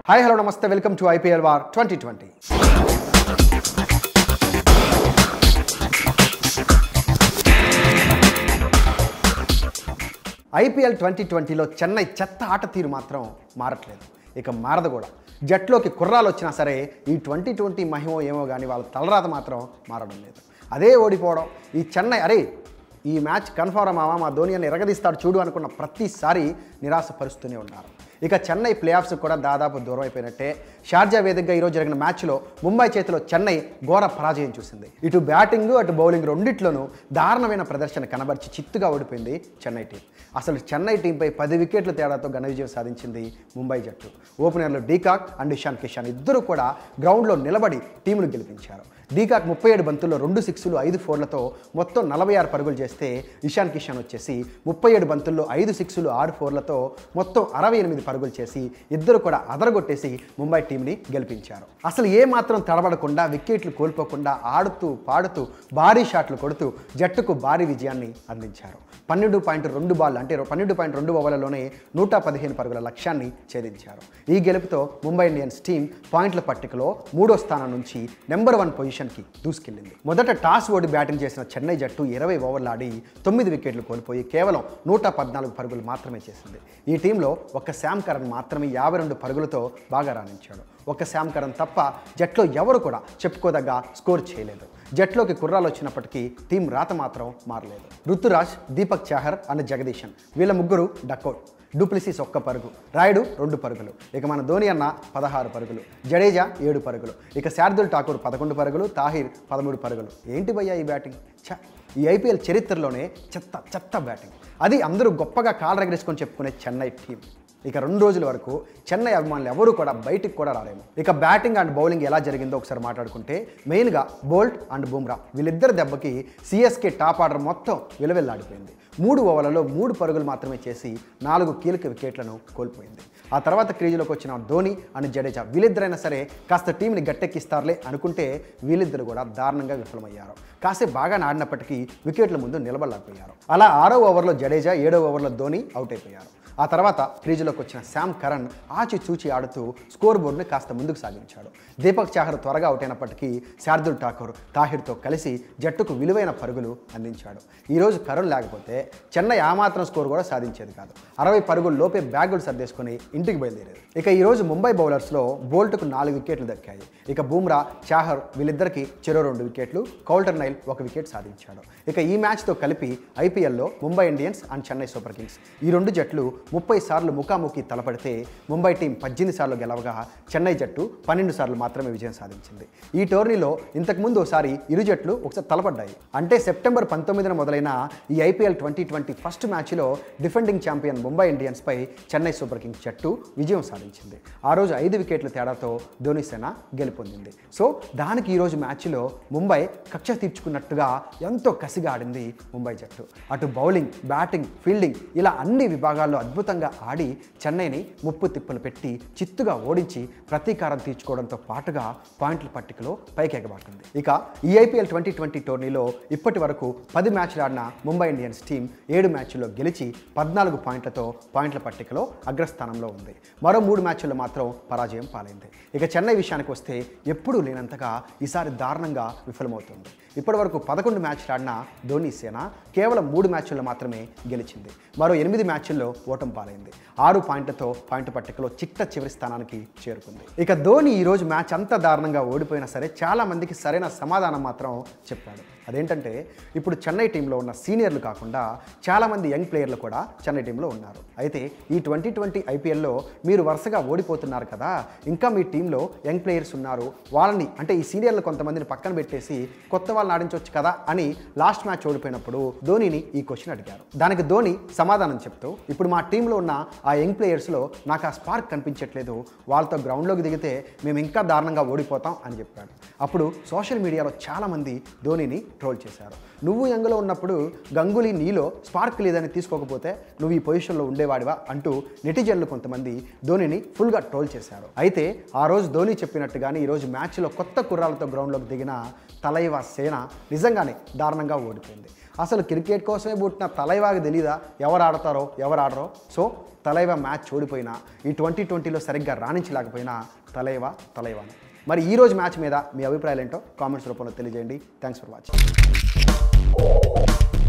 hi hello నమస్తే welcome to IPL war twenty twenty IPL twenty ట్వంటీలో చెన్నై చెత్త ఆట తీరు మాత్రం మారట్లేదు ఇక మారదు కూడా జట్లోకి కుర్రాలు వచ్చినా సరే ఈ ట్వంటీ ట్వంటీ మహిమో ఏమో కానీ వాళ్ళ తలరాత మాత్రం మారడం లేదు అదే ఓడిపోవడం ఈ చెన్నై అరే ఈ మ్యాచ్ కన్ఫర్మ్ మావా మా ధోని అని ఎరగదీస్తాడు చూడు అనుకున్న ప్రతిసారి నిరాశపరుస్తూనే ఉన్నారు ఇక చెన్నై ప్లే ఆఫ్స్ కూడా దాదాపు దూరం అయిపోయినట్టే షార్జా వేదికగా ఈరోజు జరిగిన మ్యాచ్లో ముంబై చేతిలో చెన్నై ఘోర పరాజయం చూసింది ఇటు బ్యాటింగ్ అటు బౌలింగ్ రెండిట్లోనూ దారుణమైన ప్రదర్శన కనబరిచి చిత్తుగా ఓడిపోయింది చెన్నై టీం అసలు చెన్నై టీంపై పది వికెట్ల తేడాతో ఘన విజయం సాధించింది ముంబై జట్టు ఓపెనర్లు డీకాక్ అండ్ ఇషాన్ కిషాన్ ఇద్దరు కూడా గ్రౌండ్లో నిలబడి టీమును గెలిపించారు డీకాక్ ముప్పై ఏడు బంతుల్లో రెండు సిక్స్లు ఐదు ఫోర్లతో మొత్తం నలభై ఆరు పరుగులు చేస్తే ఇషాన్ కిషాన్ వచ్చేసి ముప్పై ఏడు బంతుల్లో ఐదు సిక్స్లు ఆరు ఫోర్లతో మొత్తం అరవై ఎనిమిది పరుగులు చేసి ఇద్దరు కూడా అదరగొట్టేసి ముంబై టీంని గెలిపించారు అసలు ఏ మాత్రం తడబడకుండా వికెట్లు కోల్పోకుండా ఆడుతూ పాడుతూ భారీ షాట్లు కొడుతూ జట్టుకు భారీ విజయాన్ని అందించారు పన్నెండు పాయింట్ రెండు బాల్ అంటే పన్నెండు పాయింట్ రెండు ఓవర్లలోనే నూట పదిహేను పరుగుల లక్ష్యాన్ని ఛేదించారు ఈ గెలుపుతో ముంబై ఇండియన్స్ టీం పాయింట్ల పట్టికలో మూడో స్థానం నుంచి నెంబర్ వన్ పొజిషన్కి దూసుకెళ్లింది మొదట టాస్ ఓడి బ్యాటింగ్ చేసిన చెన్నై జట్టు ఇరవై ఓవర్లు ఆడి తొమ్మిది వికెట్లు కోల్పోయి కేవలం నూట పద్నాలుగు పరుగులు మాత్రమే చేసింది ఈ టీంలో ఒక శామ్ కరణ్ మాత్రమే యాభై రెండు పరుగులతో బాగా రాణించాడు ఒక శామ్ కరణ్ తప్ప జట్లో ఎవరు కూడా చెప్పుకోదగ్గ స్కోర్ చేయలేదు జట్లోకి కుర్రాలు వచ్చినప్పటికీ టీం రాత మాత్రం మారలేదు రుతురాజ్ దీపక్ చాహర్ అండ్ జగదీశన్ వీళ్ళ ముగ్గురు డక్అవుట్ డూప్లిసిస్ ఒక్క పరుగు రాయుడు రెండు పరుగులు ఇక మన ధోని అన్న పదహారు పరుగులు జడేజా ఏడు పరుగులు ఇక శార్దుల్ ఠాకూర్ పదకొండు పరుగులు తాహిర్ పదమూడు పరుగులు ఏంటి భయ్యా ఈ బ్యాటింగ్ ఛ ఈ ఐపీఎల్ చరిత్రలోనే చెత్త చెత్త బ్యాటింగ్ అది అందరూ గొప్పగా కాలు రగరేసుకొని చెప్పుకునే చెన్నై టీం ఇక రెండు రోజుల వరకు చెన్నై అభిమానులు ఎవరు కూడా బయటికి కూడా రాలేము ఇక బ్యాటింగ్ అండ్ బౌలింగ్ ఎలా జరిగిందో ఒకసారి మాట్లాడుకుంటే మెయిన్గా బోల్ట్ అండ్ బుమ్రా వీళ్ళిద్దరి దెబ్బకి సిఎస్కే టాప్ ఆర్డర్ మొత్తం విలువెల్లాడిపోయింది మూడు ఓవర్లలో మూడు పరుగులు మాత్రమే చేసి నాలుగు కీలక వికెట్లను కోల్పోయింది ఆ తర్వాత క్రీజులోకి వచ్చిన ధోని అండ్ జడేజా వీళ్ళిద్దరైనా సరే కాస్త టీంని గట్టెక్కిస్తారులే అనుకుంటే వీళ్ళిద్దరు కూడా దారుణంగా విఫలమయ్యారు కాసేపు బాగా ఆడినప్పటికీ వికెట్ల ముందు నిలబడలేకపోయారు అలా ఆరో ఓవర్లో జడేజా ఏడో ఓవర్లో ధోని అవుట్ అయిపోయారు ఆ తర్వాత క్రీజులోకి వచ్చిన శామ్ కరణ్ ఆచి చూచి ఆడుతూ స్కోర్ బోర్డుని కాస్త ముందుకు సాగించాడు దీపక్ చాహర్ త్వరగా అవుట్ అయినప్పటికీ శార్దుల్ ఠాకూర్ తాహిర్తో కలిసి జట్టుకు విలువైన పరుగులు అందించాడు ఈరోజు కరణ్ లేకపోతే చెన్నై ఆ మాత్రం స్కోర్ కూడా సాధించేది కాదు అరవై పరుగులు లోపే బ్యాగులు సర్దేసుకొని ఇంటికి బయలుదేరేది ఇక ఈరోజు ముంబై బౌలర్స్లో బోల్ట్కు నాలుగు వికెట్లు దక్కాయి ఇక బూమ్రా చాహర్ వీళ్ళిద్దరికి చెరో రెండు వికెట్లు కౌల్టర్ నైల్ ఒక వికెట్ సాధించాడు ఇక ఈ మ్యాచ్తో కలిపి ఐపీఎల్లో Mumbai Indians and Chennai Super Kings ఈ రెండు జట్లు ముప్పై సార్లు ముఖాముఖి తలపడితే ముంబై టీం పద్దెనిమిది సార్లు గెలవగా చెన్నై జట్టు పన్నెండు సార్లు మాత్రమే విజయం సాధించింది ఈ టోర్నీలో ఇంతకుముందు ఒకసారి ఇరు జట్లు ఒకసారి తలపడ్డాయి అంటే సెప్టెంబర్ పంతొమ్మిదిన మొదలైన ఈ ఐపీఎల్ ట్వంటీ ట్వంటీ ఫస్ట్ మ్యాచ్లో డిఫెండింగ్ ఛాంపియన్ ముంబై ఇండియన్స్పై చెన్నై సూపర్ కింగ్స్ జట్టు విజయం సాధించింది ఆ రోజు ఐదు వికెట్ల తేడాతో ధోని సేన గెలుపొందింది సో దానికి ఈరోజు మ్యాచ్లో ముంబై కక్ష తీర్చుకున్నట్టుగా ఎంతో కసిగా ఆడింది ముంబై జట్టు అటు బౌలింగ్ బ్యాటింగ్ ఫీల్డింగ్ ఇలా అన్ని విభాగాల్లో అద్భుతంగా ఆడి చెన్నైని ముప్పు తిప్పలు పెట్టి చిత్తుగా ఓడించి ప్రతీకారం తీర్చుకోవడంతో పాటుగా పాయింట్ల పట్టికలో పైకి ఎగబాకుంది ఇక ఈ ఐపీఎల్ ట్వంటీ ట్వంటీ టోర్నీలో ఇప్పటి వరకు పది మ్యాచ్లు ఆడిన ముంబై ఇండియన్స్ టీం ఏడు మ్యాచ్ల్లో గెలిచి పద్నాలుగు పాయింట్లతో పాయింట్ల పట్టికలో అగ్రస్థానంలో ఉంది మరో మూడు మ్యాచ్ల్లో మాత్రం పరాజయం పాలైంది ఇక చెన్నై విషయానికి వస్తే ఎప్పుడూ లేనంతగా ఈసారి దారుణంగా విఫలమవుతుంది ఇప్పటివరకు పదకొండు మ్యాచ్లు ఆడిన ధోని సేన కేవలం మూడు మ్యాచ్ల్లో మాత్రమే గెలిచింది మరో ఎనిమిది మ్యాచ్ల్లో ఓటం పాలైంది ఆరు పాయింట్లతో పాయింట్ పట్టికలో చిట్ట చివరి స్థానానికి చేరుకుంది ఇక ధోని ఈరోజు మ్యాచ్ అంత దారుణంగా ఓడిపోయినా సరే చాలా మందికి సరైన సమాధానం మాత్రం చెప్పాడు అదేంటంటే ఇప్పుడు చెన్నై టీంలో ఉన్న సీనియర్లు కాకుండా చాలామంది యంగ్ ప్లేయర్లు కూడా చెన్నై టీంలో ఉన్నారు అయితే ఈ ట్వంటీ ట్వంటీ ఐపీఎల్లో మీరు వరుసగా ఓడిపోతున్నారు కదా ఇంకా మీ టీంలో యంగ్ ప్లేయర్స్ ఉన్నారు వాళ్ళని అంటే ఈ సీనియర్లు కొంతమందిని పక్కన పెట్టేసి కొత్త వాళ్ళని ఆడించవచ్చు కదా అని లాస్ట్ మ్యాచ్ ఓడిపోయినప్పుడు ధోనిని ఈ క్వశ్చన్ అడిగారు దానికి ధోని సమాధానం చెప్తూ ఇప్పుడు మా టీంలో ఉన్న ఆ యంగ్ ప్లేయర్స్లో నాకు ఆ స్పార్క్ కనిపించట్లేదు వాళ్ళతో గ్రౌండ్లోకి దిగితే మేము ఇంకా దారుణంగా ఓడిపోతాం అని చెప్పాడు అప్పుడు సోషల్ మీడియాలో చాలామంది ధోనిని ట్రోల్ చేశారు నువ్వు యంగ్లో ఉన్నప్పుడు గంగూలీ నీలో స్పార్క్ లేదని తీసుకోకపోతే నువ్వు ఈ పొజిషన్లో ఉండేవాడివా అంటూ నెటిజన్లు కొంతమంది ధోనిని ఫుల్గా ట్రోల్ చేశారు అయితే ఆ రోజు ధోని చెప్పినట్టుగానే ఈరోజు మ్యాచ్లో కొత్త కుర్రాలతో గ్రౌండ్లోకి దిగిన తలైవా సేన నిజంగానే దారుణంగా ఓడిపోయింది అసలు క్రికెట్ కోసమే పుట్టిన తలైవాకి తెలీదా ఎవరు ఆడతారో ఎవరు ఆడరో సో తలైవా మ్యాచ్ ఓడిపోయినా ఈ ట్వంటీ ట్వంటీలో సరిగ్గా రాణించలేకపోయినా తలైవా తలైవానే మరి ఈ రోజు మ్యాచ్ మీద మీ అభిప్రాయాలు ఏంటో కామెంట్స్ రూపంలో తెలియజేయండి థ్యాంక్స్ ఫర్ వాచింగ్